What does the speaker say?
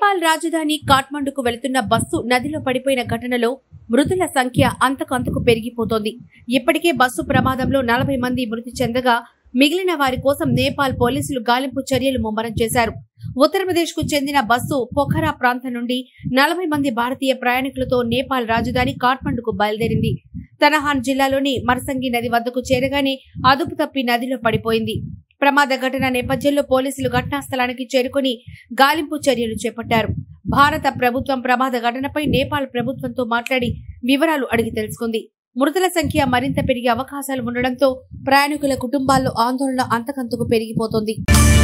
నేపాల్ రాజధాని కాఠ్మండుకు వెళుతున్న బస్సు నదిలో పడిపోయిన ఘటనలో మృతుల సంఖ్య అంతకంతకు పెరిగిపోతోంది ఇప్పటికే బస్సు ప్రమాదంలో నలభై మంది మృతి చెందగా మిగిలిన వారి కోసం నేపాల్ పోలీసులు గాలింపు చర్యలు ముమ్మరం చేశారు ఉత్తరప్రదేశ్ కు చెందిన బస్సు పొఖరా ప్రాంతం నుండి నలభై మంది భారతీయ ప్రయాణికులతో నేపాల్ రాజధాని కాఠ్మండుకు బయలుదేరింది తనహాన్ జిల్లాలోని మర్సంగి నది వద్దకు చేరగానే అదుపు తప్పి నదిలో పడిపోయింది ప్రమాద ఘటన నేపథ్యంలో పోలీసులు ఘటనా స్థలానికి చేరుకుని గాలింపు చర్యలు చేపట్టారు భారత ప్రభుత్వం ప్రమాద ఘటనపై నేపాల్ ప్రభుత్వంతో మాట్లాడి వివరాలు అడిగి తెలుసుకుంది మృతుల సంఖ్య మరింత పెరిగే అవకాశాలు ఉండడంతో ప్రయాణికుల కుటుంబాల్లో ఆందోళన అంతకంతకు పెరిగిపోతోంది